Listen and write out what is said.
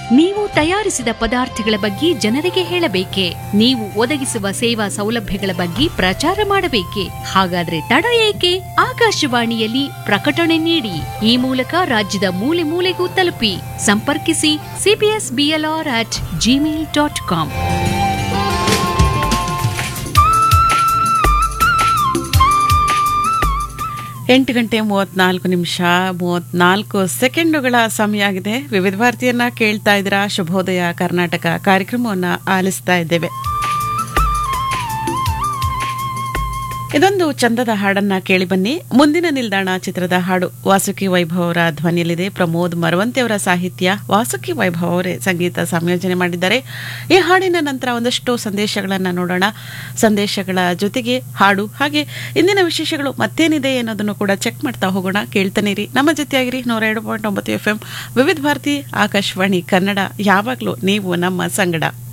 ನೀವು ತಯಾರಿಸಿದ ಪದಾರ್ಥಗಳ ಬಗ್ಗೆ ಜನರಿಗೆ ಹೇಳಬೇಕೆ ನೀವು ಒದಗಿಸುವ ಸೇವಾ ಸೌಲಭ್ಯಗಳ ಬಗ್ಗೆ ಪ್ರಚಾರ ಮಾಡಬೇಕೆ ಹಾಗಾದ್ರೆ ತಡ ಏಕೆ ಆಕಾಶವಾಣಿಯಲ್ಲಿ ಪ್ರಕಟಣೆ ನೀಡಿ ಈ ಮೂಲಕ ರಾಜ್ಯದ ಮೂಲೆ ಮೂಲೆಗೂ ತಲುಪಿ ಸಂಪರ್ಕಿಸಿ CBS BLR at Gmail dot com ಎಂಟು ಗಂಟೆ ಮೂವತ್ನಾಲ್ಕು ನಿಮಿಷ ಮೂವತ್ನಾಲ್ಕು ಸೆಕೆಂಡುಗಳ ಸಮಯ ಆಗಿದೆ ವಿವಿಧ ಭಾರತೀಯನ್ನ ಕೇಳ್ತಾ ಇದ್ದೀರಾ ಶುಭೋದಯ ಕರ್ನಾಟಕ ಕಾರ್ಯಕ್ರಮವನ್ನು ಆಲಿಸ್ತಾ ಇದ್ದೇವೆ ಇದೊಂದು ಚಂದದ ಹಾಡನ್ನ ಕೇಳಿ ಬನ್ನಿ ಮುಂದಿನ ನಿಲ್ದಾಣ ಚಿತ್ರದ ಹಾಡು ವಾಸುಕಿ ವೈಭವ್ ಅವರ ಧ್ವನಿಯಲ್ಲಿದೆ ಪ್ರಮೋದ್ ಮರವಂತಿ ಅವರ ಸಾಹಿತ್ಯ ವಾಸುಕಿ ವೈಭವ್ ಅವರೇ ಸಂಗೀತ ಸಂಯೋಜನೆ ಮಾಡಿದ್ದಾರೆ ಈ ಹಾಡಿನ ನಂತರ ಒಂದಷ್ಟು ಸಂದೇಶಗಳನ್ನ ನೋಡೋಣ ಸಂದೇಶಗಳ ಜೊತೆಗೆ ಹಾಡು ಹಾಗೆ ಇಂದಿನ ವಿಶೇಷಗಳು ಮತ್ತೇನಿದೆ ಅನ್ನೋದನ್ನು ಕೂಡ ಚೆಕ್ ಮಾಡ್ತಾ ಹೋಗೋಣ ಕೇಳ್ತಾನೆ ಇರಿ ನಮ್ಮ ಜೊತೆಯಾಗಿರಿ ನೂರ ಎರಡು ಪಾಯಿಂಟ್ ಒಂಬತ್ತು ಎಫ್ ಎಂ ವಿವಿಧ ಭಾರತಿ ಆಕಾಶವಾಣಿ ಕನ್ನಡ ಯಾವಾಗಲೂ ನೀವು ನಮ್ಮ ಸಂಗಡ